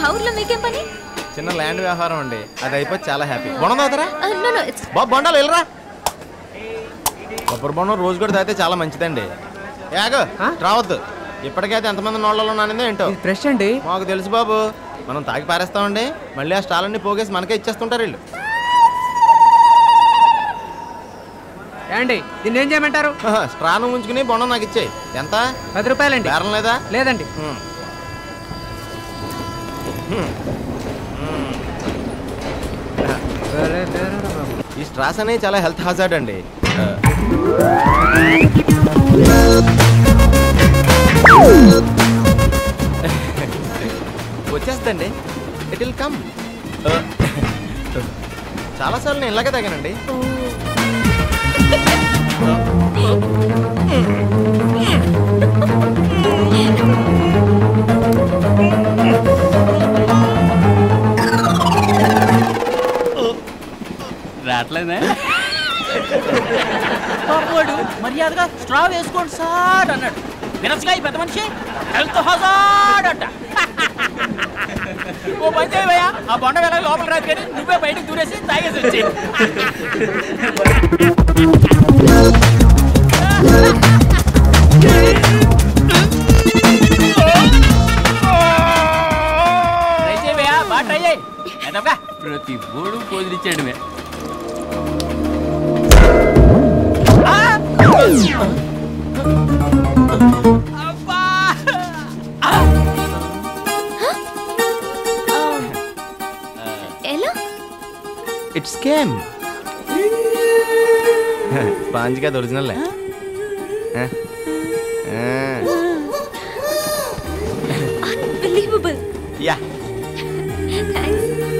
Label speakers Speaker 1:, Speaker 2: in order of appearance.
Speaker 1: ఆ ఊర్లో మీకేం పని
Speaker 2: చిన్న ల్యాండ్ వ్యవహారం అండి అది అయిపోయి చాలా హ్యాపీ బొండం తాగుతారా
Speaker 1: నో నో ఇట్స్
Speaker 2: బాబు బొండాలు వెళ్ళరా కొబ్బరి బొండం రోజు కూడా తాగితే చాలా మంచిదండి యాగో
Speaker 3: ఆ?
Speaker 2: రావద్దు ఇప్పటికైతే ఎంతమంది నోళ్ళలో నానిందో ఏంటో
Speaker 3: ఇది ఫ్రెష్ అండి
Speaker 2: మాకు తెలుసు బాబు మనం తాగి పారేస్తామండి మళ్ళీ ఆ స్టాలన్నీ పోగేసి మనకే ఇచ్చేస్తుంటారు వీళ్ళు
Speaker 3: ఏమండి దీన్ని ఏం చేయమంటారు
Speaker 2: హహ, స్ట్రాను ఉంచుకుని బొండం నాకు ఇచ్చేయి ఎంత
Speaker 3: పది రూపాయలండి
Speaker 2: బేరం లేదా
Speaker 3: లేదండి
Speaker 2: హ్మ్. హ్మ్. హ్మ్. ఈ స్ట్రాస్ అనేవి చాలా హెల్త్ హజార్డ్ అండి ఆ, వచ్చేస్తండి ఇట్ విల్ కమ్ చాలాసార్లు నేను ఇలాగే తాగానండి
Speaker 4: రావట్లేదే పాపవాడు మర్యాదగా స్ట్రా వేసుకోండి సార్ అన్నాడు వినసుగా ఈ పెద్ద మనిషి హెల్త్ హజార్డ్ అంట ఓ పని చేయవయ్యా ఆ బొండ వెళ్ళ లోపల రాదు కానీ నువ్వే బయటకు దూరేసి తాగేసి వచ్చి ట్రై చేయవయ్యా బాగా ట్రై చేయి ఎదవగా ప్రతి బోడు పోదిరిచ్చాడు మే అబ్బా
Speaker 1: ఎలా
Speaker 2: ఇట్స్ కేమ్ స్పాంజ్ కాదు ఒరిజినల్
Speaker 1: అన్బిలీవబుల్
Speaker 2: యా
Speaker 1: థ్యాంక్స్